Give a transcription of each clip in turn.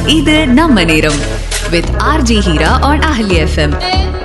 இது நம்ம நேரம் with RJ Heera on Ahali FM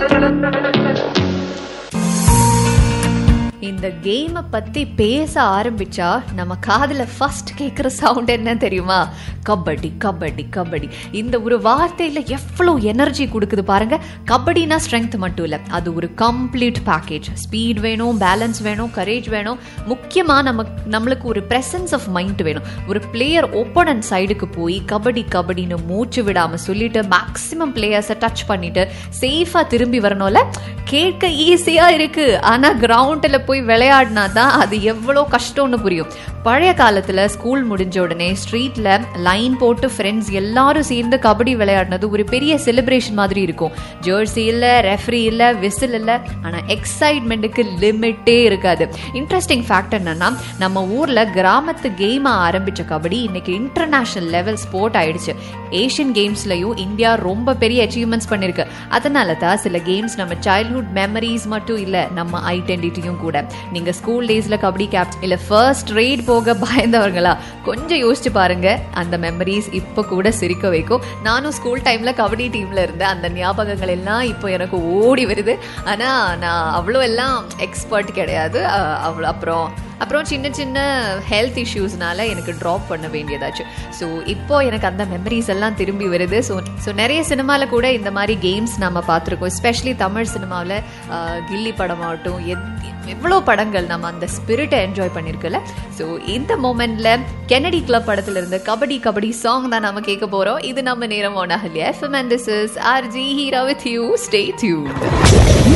இந்த கேமை பத்தி பேச ஆரம்பிச்சா நம்ம காதுல ஃபர்ஸ்ட் கேட்குற சவுண்ட் என்ன தெரியுமா கபடி கபடி கபடி இந்த ஒரு வார்த்தையில எவ்வளோ எனர்ஜி கொடுக்குது பாருங்க கபடினா ஸ்ட்ரென்த் மட்டும் இல்லை அது ஒரு கம்ப்ளீட் பேக்கேஜ் ஸ்பீட் வேணும் பேலன்ஸ் வேணும் கரேஜ் வேணும் முக்கியமாக நம்ம நம்மளுக்கு ஒரு presence ஆஃப் மைண்ட் வேணும் ஒரு பிளேயர் ஒப்போனன்ட் சைடுக்கு போய் கபடி கபடின்னு மூச்சு விடாம சொல்லிட்டு மேக்ஸிமம் பிளேயர்ஸை டச் பண்ணிட்டு சேஃபா திரும்பி வரணும்ல கேட்க ஈஸியா இருக்கு ஆனா கிரவுண்டில் போய் விளையாடினா தான் அது எவ்வளோ கஷ்டம்னு புரியும் பழைய காலத்துல ஸ்கூல் முடிஞ்ச உடனே ஸ்ட்ரீட்ல லைன் போட்டு ஃப்ரெண்ட்ஸ் எல்லாரும் சேர்ந்து கபடி விளையாடினது ஒரு பெரிய செலிப்ரேஷன் மாதிரி இருக்கும் ஜெர்சி இல்ல ரெஃப்ரி இல்ல விசில் இல்ல ஆனா எக்ஸைட்மெண்ட்டுக்கு லிமிட்டே இருக்காது இன்ட்ரெஸ்டிங் ஃபேக்ட் என்னன்னா நம்ம ஊர்ல கிராமத்து கேமா ஆரம்பிச்ச கபடி இன்னைக்கு இன்டர்நேஷனல் லெவல் ஸ்போர்ட் ஆயிடுச்சு ஏஷியன் கேம்ஸ்லயும் இந்தியா ரொம்ப பெரிய அச்சீவ்மெண்ட்ஸ் பண்ணிருக்கு அதனால தான் சில கேம்ஸ் நம்ம சைல்ட்ஹுட் மெமரிஸ் மட்டும் இல்ல நம்ம ஐடென்டிட்டியும் கூட நீங்க ஸ்கூல் டேஸ்ல கபடி கேப் இல்ல ஃபர்ஸ்ட் ரேட் போக பயந்தவங்களா கொஞ்சம் யோசிச்சு பாருங்க அந்த மெமரிஸ் இப்போ கூட சிரிக்க வைக்கும் நானும் ஸ்கூல் டைம்ல கபடி டீம்ல இருந்தேன் அந்த ஞாபகங்கள் எல்லாம் இப்போ எனக்கு ஓடி வருது ஆனா நான் அவ்வளோ எல்லாம் எக்ஸ்பர்ட் கிடையாது அஹ் அவ்வளோ அப்புறம் அப்புறம் சின்ன சின்ன ஹெல்த் இஷ்யூஸ்னால எனக்கு ட்ராப் பண்ண வேண்டியதாச்சு ஸோ இப்போ எனக்கு அந்த மெமரிஸ் எல்லாம் திரும்பி வருது ஸோ ஸோ நிறைய சினிமாவில் கூட இந்த மாதிரி கேம்ஸ் நம்ம பார்த்துருக்கோம் எஸ்பெஷலி தமிழ் சினிமாவில் கில்லி படமாகட்டும் எத் எவ்வளோ படங்கள் நம்ம அந்த ஸ்பிரிட்டை என்ஜாய் பண்ணியிருக்கல ஸோ இந்த மூமெண்ட்ல கெனடி கிளப் படத்துல இருந்து கபடி கபடி சாங் தான் நம்ம கேட்க போறோம் இது நம்ம நேரம் on Ahalya FM and this is R J Heera with you stay tune